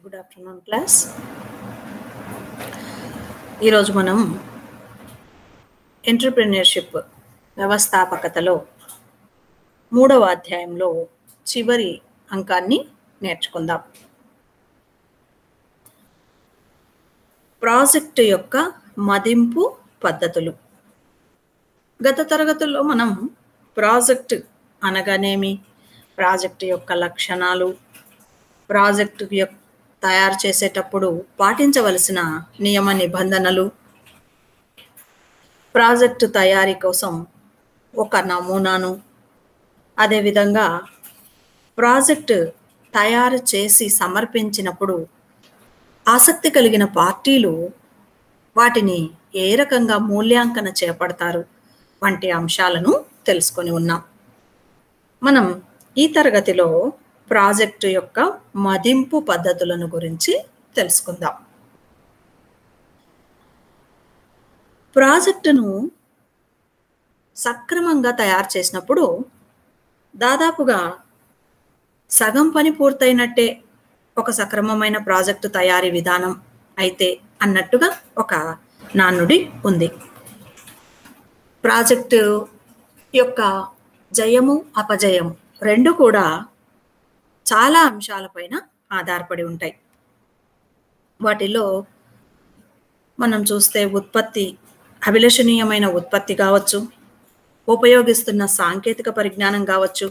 good afternoon class ఈరోజు మనం entrepreneurship వ్యవస్థాపకతలో మూడవ అధ్యాయంలో చివరి అంకాన్ని నేర్చుకుందాం ప్రాజెక్టు యొక్క మదింపు పద్ధతులు గత తరగతుల్లో మనం ప్రాజెక్ట్ అనగానేమి ప్రాజెక్టు యొక్క లక్షణాలు ప్రాజెక్టు యొక్క తయారు చేసేటప్పుడు పాటించవలసిన నియమ నిబంధనలు ప్రాజెక్టు తయారీ కోసం ఒక నమూనాను అదేవిధంగా ప్రాజెక్టు తయారు చేసి సమర్పించినప్పుడు ఆసక్తి కలిగిన పార్టీలు వాటిని ఏ రకంగా మూల్యాంకన చేపడతారు వంటి అంశాలను తెలుసుకొని ఉన్నాం మనం ఈ తరగతిలో ప్రాజెక్టు యొక్క మదింపు పద్ధతులను గురించి తెలుసుకుందాం ప్రాజెక్టును సక్రమంగా తయారు చేసినప్పుడు దాదాపుగా సగం పని పూర్తయినట్టే ఒక సక్రమమైన ప్రాజెక్టు తయారీ విధానం అయితే అన్నట్టుగా ఒక నానుడి ఉంది ప్రాజెక్టు యొక్క జయము అపజయము రెండు కూడా చాలా అంశాలపైన ఆధారపడి ఉంటాయి వాటిలో మనం చూస్తే ఉత్పత్తి అభిలషణీయమైన ఉత్పత్తి కావచ్చు ఉపయోగిస్తున్న సాంకేతిక పరిజ్ఞానం కావచ్చు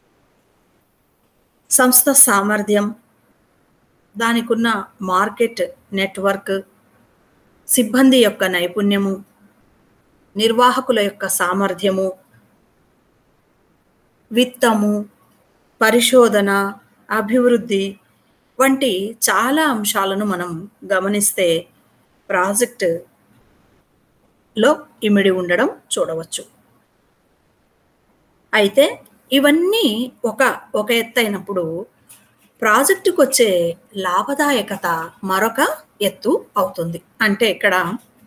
సంస్థ సామర్థ్యం దానికున్న మార్కెట్ నెట్వర్క్ సిబ్బంది యొక్క నైపుణ్యము నిర్వాహకుల యొక్క సామర్థ్యము విత్తము పరిశోధన అభివృద్ధి వంటి చాలా అంశాలను మనం గమనిస్తే ప్రాజెక్టులో ఇమిడి ఉండడం చూడవచ్చు అయితే ఇవన్నీ ఒక ఒక ఎత్తైనప్పుడు ప్రాజెక్టుకు వచ్చే లాభదాయకత మరొక ఎత్తు అవుతుంది అంటే ఇక్కడ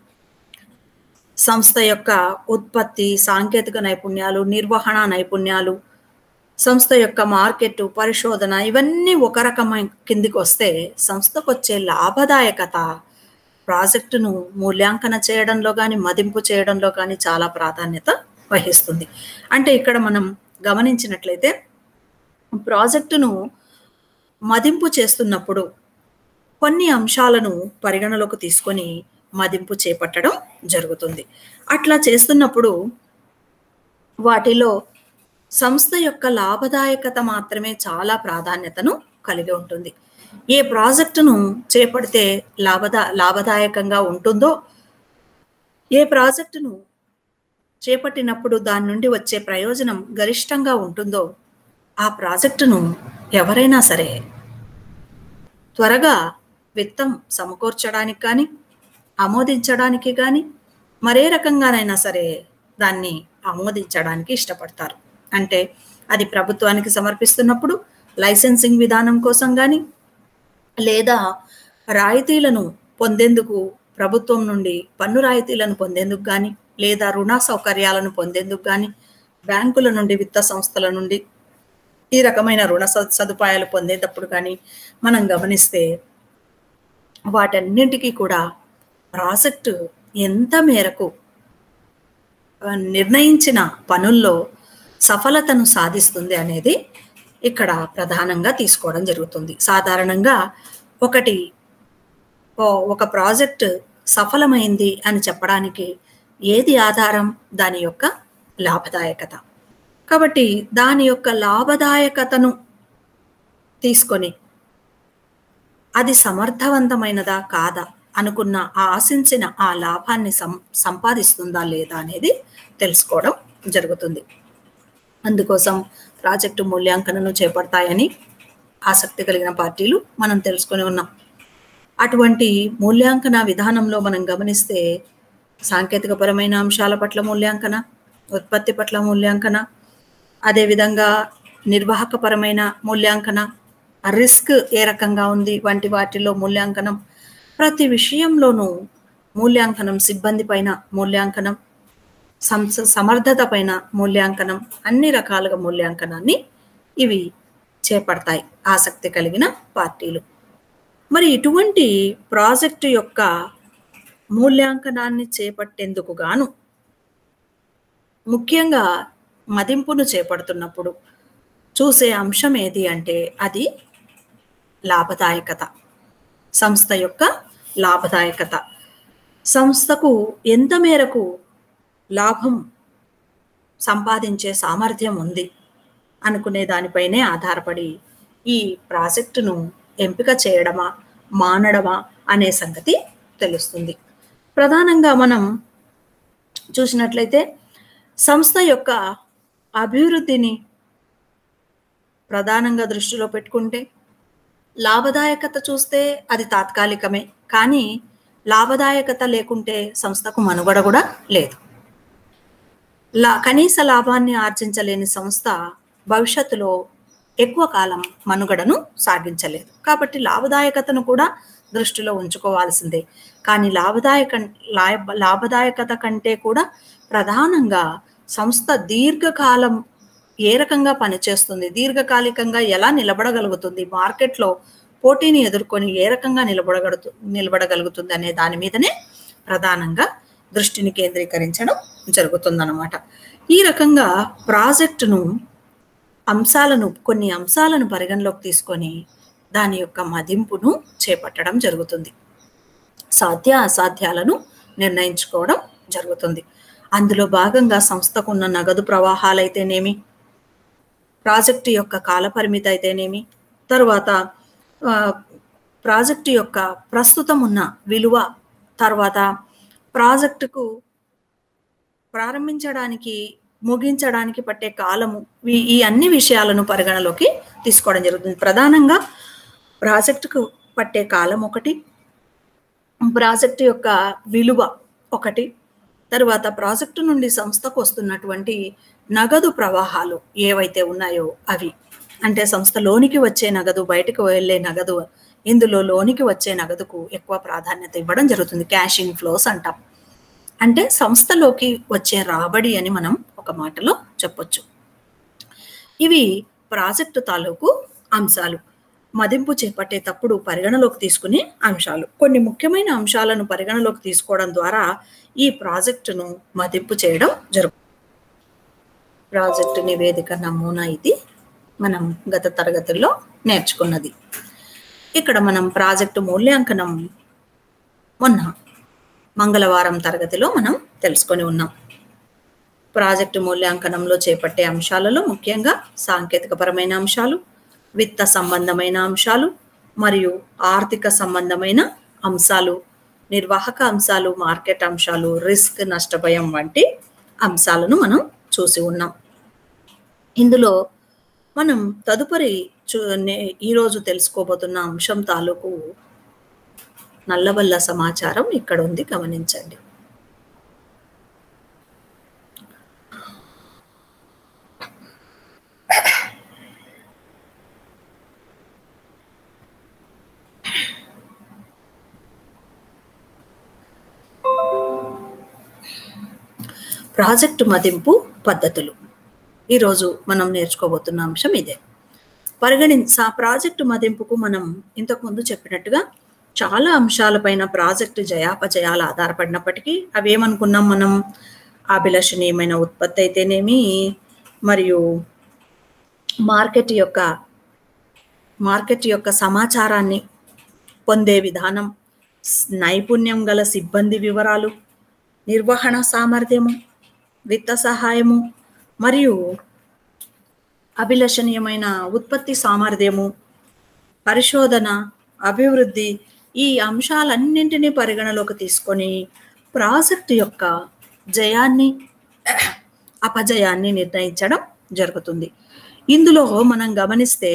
సంస్థ యొక్క ఉత్పత్తి సాంకేతిక నైపుణ్యాలు నిర్వహణ నైపుణ్యాలు సంస్థ యొక్క మార్కెట్ పరిశోధన ఇవన్నీ ఒక రకమైన కిందికి వస్తే సంస్థకు వచ్చే లాభదాయకత ప్రాజెక్టును మూల్యాంకన చేయడంలో కానీ మదింపు చేయడంలో కానీ చాలా ప్రాధాన్యత వహిస్తుంది అంటే ఇక్కడ మనం గమనించినట్లయితే ప్రాజెక్టును మదింపు చేస్తున్నప్పుడు కొన్ని అంశాలను పరిగణలోకి తీసుకొని మదింపు చేపట్టడం జరుగుతుంది అట్లా చేస్తున్నప్పుడు వాటిలో సంస్థ యొక్క లాభదాయకత మాత్రమే చాలా ప్రాధాన్యతను కలిగి ఉంటుంది ఏ ప్రాజెక్టును చేపడితే లాభదా లాభదాయకంగా ఉంటుందో ఏ ప్రాజెక్టును చేపట్టినప్పుడు దాని నుండి వచ్చే ప్రయోజనం గరిష్టంగా ఉంటుందో ఆ ప్రాజెక్టును ఎవరైనా సరే త్వరగా విత్తం సమకూర్చడానికి కానీ ఆమోదించడానికి కానీ మరే రకంగానైనా సరే దాన్ని ఆమోదించడానికి ఇష్టపడతారు అంటే అది ప్రభుత్వానికి సమర్పిస్తున్నప్పుడు లైసెన్సింగ్ విధానం కోసం కానీ లేదా రాయితీలను పొందేందుకు ప్రభుత్వం నుండి పన్ను రాయితీలను పొందేందుకు కానీ లేదా రుణ సౌకర్యాలను పొందేందుకు కానీ బ్యాంకుల నుండి విత్త సంస్థల నుండి ఈ రకమైన రుణ సదుపాయాలు పొందేటప్పుడు కానీ మనం గమనిస్తే వాటన్నింటికీ కూడా ప్రాజెక్టు ఎంత మేరకు నిర్ణయించిన పనుల్లో సఫలతను సాధిస్తుంది అనేది ఇక్కడ ప్రధానంగా తీసుకోవడం జరుగుతుంది సాధారణంగా ఒకటి ఒక ప్రాజెక్ట్ సఫలమైంది అని చెప్పడానికి ఏది ఆధారం దాని యొక్క లాభదాయకత కాబట్టి దాని యొక్క లాభదాయకతను తీసుకొని అది సమర్థవంతమైనదా కాదా అనుకున్న ఆ ఆశించిన ఆ లాభాన్ని సం సంపాదిస్తుందా లేదా అనేది తెలుసుకోవడం జరుగుతుంది అందుకోసం ప్రాజెక్టు మూల్యాంకనను చేపడతాయని ఆసక్తి కలిగిన పార్టీలు మనం తెలుసుకొని ఉన్నాం అటువంటి మూల్యాంకన విధానంలో మనం గమనిస్తే సాంకేతికపరమైన అంశాల పట్ల మూల్యాంకన ఉత్పత్తి పట్ల మూల్యాంకన అదేవిధంగా నిర్వాహకపరమైన మూల్యాంకన రిస్క్ ఏ రకంగా ఉంది వంటి వాటిలో మూల్యాంకనం ప్రతి విషయంలోనూ మూల్యాంకనం సిబ్బంది పైన మూల్యాంకనం సంస్థ సమర్థత పైన మూల్యాంకనం అన్ని రకాలుగా మూల్యాంకనాన్ని ఇవి చేపడతాయి ఆసక్తి కలిగిన పార్టీలు మరి ఇటువంటి ప్రాజెక్టు యొక్క మూల్యాంకనాన్ని చేపట్టేందుకు గాను ముఖ్యంగా మదింపును చేపడుతున్నప్పుడు చూసే అంశం ఏది అంటే అది లాభదాయకత సంస్థ యొక్క లాభదాయకత సంస్థకు ఎంత మేరకు లాభం సంపాదించే సామర్థ్యం ఉంది అనుకునే దానిపైనే ఆధారపడి ఈ ప్రాజెక్టును ఎంపిక చేయడమా మానడమా అనే సంగతి తెలుస్తుంది ప్రధానంగా మనం చూసినట్లయితే సంస్థ యొక్క అభివృద్ధిని ప్రధానంగా దృష్టిలో పెట్టుకుంటే లాభదాయకత చూస్తే అది తాత్కాలికమే కానీ లాభదాయకత లేకుంటే సంస్థకు మనుగడ కూడా లేదు లా కనీస లాభాన్ని ఆర్జించలేని సంస్థ భవిష్యత్తులో ఎక్కువ కాలం మనుగడను సాగించలేదు కాబట్టి లాభదాయకతను కూడా దృష్టిలో ఉంచుకోవాల్సిందే కానీ లాభదాయక లాభ లాభదాయకత కంటే కూడా ప్రధానంగా సంస్థ దీర్ఘకాలం ఏ రకంగా పనిచేస్తుంది దీర్ఘకాలికంగా ఎలా నిలబడగలుగుతుంది మార్కెట్లో పోటీని ఎదుర్కొని ఏ రకంగా నిలబడగలుగు నిలబడగలుగుతుంది అనే దాని మీదనే ప్రధానంగా దృష్టిని కేంద్రీకరించడం జరుగుతుందన్నమాట ఈ రకంగా ప్రాజెక్టును అంశాలను కొన్ని అంశాలను పరిగణలోకి తీసుకొని దాని యొక్క మదింపును చేపట్టడం జరుగుతుంది సాధ్య అసాధ్యాలను నిర్ణయించుకోవడం జరుగుతుంది అందులో భాగంగా సంస్థకున్న నగదు ప్రవాహాలైతేనేమి ప్రాజెక్టు యొక్క కాలపరిమితి అయితేనేమి తరువాత ప్రాజెక్టు యొక్క ప్రస్తుతం ఉన్న విలువ తర్వాత ప్రాజెక్టుకు ప్రారంభించడానికి ముగించడానికి పట్టే కాలము ఈ అన్ని విషయాలను పరిగణలోకి తీసుకోవడం జరుగుతుంది ప్రధానంగా ప్రాజెక్టుకు పట్టే కాలం ఒకటి ప్రాజెక్టు యొక్క విలువ ఒకటి తరువాత ప్రాజెక్టు నుండి సంస్థకు వస్తున్నటువంటి నగదు ప్రవాహాలు ఏవైతే ఉన్నాయో అవి అంటే సంస్థ లోనికి వచ్చే నగదు బయటకు వెళ్ళే నగదు ఇందులో లోనికి వచ్చే నగదుకు ఎక్కువ ప్రాధాన్యత ఇవ్వడం జరుగుతుంది క్యాష్ ఇన్ఫ్లోస్ అంటాం అంటే సంస్థలోకి వచ్చే రాబడి అని మనం ఒక మాటలో చెప్పొచ్చు ఇవి ప్రాజెక్టు తాలూకు అంశాలు మదింపు చేపట్టేటప్పుడు పరిగణలోకి తీసుకునే అంశాలు కొన్ని ముఖ్యమైన అంశాలను పరిగణలోకి తీసుకోవడం ద్వారా ఈ ప్రాజెక్టును మదింపు చేయడం జరుగు ప్రాజెక్టు నివేదిక నమూనా ఇది మనం గత తరగతుల్లో నేర్చుకున్నది ఇక్కడ మనం ప్రాజెక్టు మూల్యాంకనం మొన్న మంగళవారం తరగతిలో మనం తెలుసుకొని ఉన్నాం ప్రాజెక్టు మూల్యాంకనంలో చేపట్టే అంశాలలో ముఖ్యంగా సాంకేతికపరమైన అంశాలు విత్త సంబంధమైన అంశాలు మరియు ఆర్థిక సంబంధమైన అంశాలు నిర్వాహక అంశాలు మార్కెట్ అంశాలు రిస్క్ నష్టభయం వంటి అంశాలను మనం చూసి ఉన్నాం ఇందులో మనం తదుపరి ఈరోజు తెలుసుకోబోతున్న అంశం తాలూకు నల్లబల్ల సమాచారం ఇక్కడ ఉంది గమనించండి ప్రాజెక్టు మదింపు పద్ధతులు ఈరోజు మనం నేర్చుకోబోతున్న అంశం ఇదే పరిగణించ ప్రాజెక్టు మదింపుకు మనం ఇంతకుముందు చెప్పినట్టుగా చాలా అంశాలపైన ప్రాజెక్టు జయాపజయాలు ఆధారపడినప్పటికీ అవి ఏమనుకున్నాం మనం అభిలషణీయమైన ఉత్పత్తి అయితేనేమి మరియు మార్కెట్ యొక్క మార్కెట్ యొక్క సమాచారాన్ని పొందే విధానం నైపుణ్యం గల సిబ్బంది వివరాలు నిర్వహణ సామర్థ్యము విత్త సహాయము మరియు అభిలషణీయమైన ఉత్పత్తి సామర్థ్యము పరిశోధన అభివృద్ధి ఈ అంశాలన్నింటినీ పరిగణలోకి తీసుకొని ప్రాజెక్టు యొక్క జయాన్ని అపజయాన్ని నిర్ణయించడం జరుగుతుంది ఇందులో మనం గమనిస్తే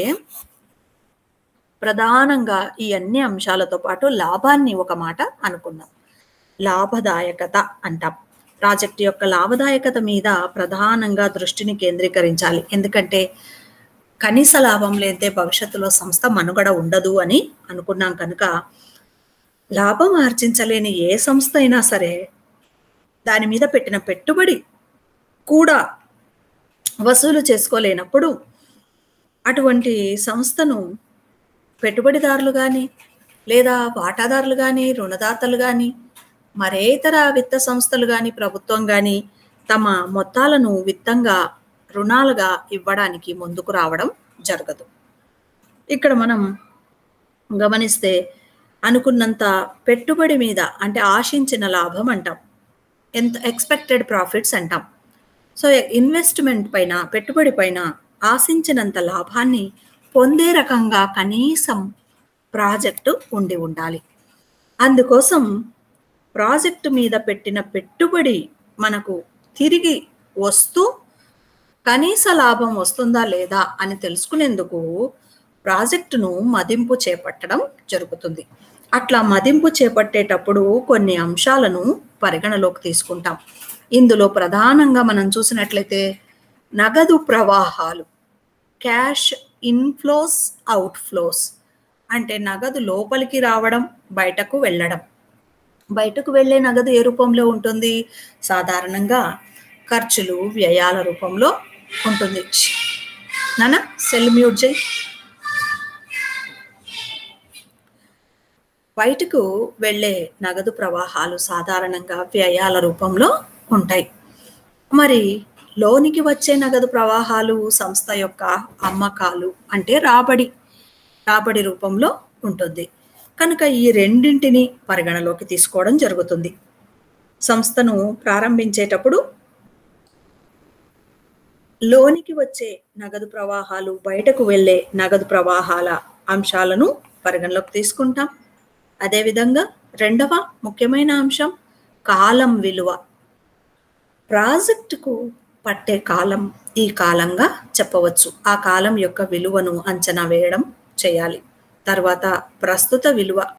ప్రధానంగా ఈ అన్ని అంశాలతో పాటు లాభాన్ని ఒక మాట అనుకుందాం లాభదాయకత అంటాం ప్రాజెక్టు యొక్క లాభదాయకత మీద ప్రధానంగా దృష్టిని కేంద్రీకరించాలి ఎందుకంటే కనీస లాభం లేదే భవిష్యత్తులో సంస్థ మనుగడ ఉండదు అని అనుకున్నాం కనుక లాభం ఆర్జించలేని ఏ సంస్థ అయినా సరే దాని మీద పెట్టిన పెట్టుబడి కూడా వసూలు చేసుకోలేనప్పుడు అటువంటి సంస్థను పెట్టుబడిదారులు కానీ లేదా వాటాదారులు కానీ రుణదాతలు కానీ మరేతర విత్త సంస్థలు కానీ ప్రభుత్వం కానీ తమ మొత్తాలను విత్తంగా రుణాలుగా ఇవ్వడానికి ముందుకు రావడం జరగదు ఇక్కడ మనం గమనిస్తే అనుకున్నంత పెట్టుబడి మీద అంటే ఆశించిన లాభం అంటాం ఎంత ఎక్స్పెక్టెడ్ ప్రాఫిట్స్ అంటాం సో ఇన్వెస్ట్మెంట్ పైన పెట్టుబడి పైన ఆశించినంత లాభాన్ని పొందే రకంగా కనీసం ప్రాజెక్టు ఉండి ఉండాలి అందుకోసం ప్రాజెక్టు మీద పెట్టిన పెట్టుబడి మనకు తిరిగి వస్తూ కనీస లాభం వస్తుందా లేదా అని తెలుసుకునేందుకు ప్రాజెక్టును మదింపు చేపట్టడం జరుగుతుంది అట్లా మదింపు చేపట్టేటప్పుడు కొన్ని అంశాలను పరిగణలోకి తీసుకుంటాం ఇందులో ప్రధానంగా మనం చూసినట్లయితే నగదు ప్రవాహాలు క్యాష్ ఇన్ఫ్లోస్ అవుట్ఫ్లోస్ అంటే నగదు లోపలికి రావడం బయటకు వెళ్ళడం బయటకు వెళ్ళే నగదు ఏ రూపంలో ఉంటుంది సాధారణంగా ఖర్చులు వ్యయాల రూపంలో ఉంటుంది నాన్న సెల్ మ్యూట్ చేయి బయటకు వెళ్ళే నగదు ప్రవాహాలు సాధారణంగా వ్యయాల రూపంలో ఉంటాయి మరి లోనికి వచ్చే నగదు ప్రవాహాలు సంస్థ యొక్క అమ్మకాలు అంటే రాబడి రాబడి రూపంలో ఉంటుంది కనుక ఈ రెండింటిని పరిగణలోకి తీసుకోవడం జరుగుతుంది సంస్థను ప్రారంభించేటప్పుడు లోనికి వచ్చే నగదు ప్రవాహాలు బయటకు వెళ్ళే నగదు ప్రవాహాల అంశాలను పరిగణలోకి తీసుకుంటాం అదేవిధంగా రెండవ ముఖ్యమైన అంశం కాలం విలువ ప్రాజెక్టుకు పట్టే కాలం ఈ కాలంగా చెప్పవచ్చు ఆ కాలం యొక్క విలువను అంచనా వేయడం చేయాలి తర్వాత ప్రస్తుత విలువ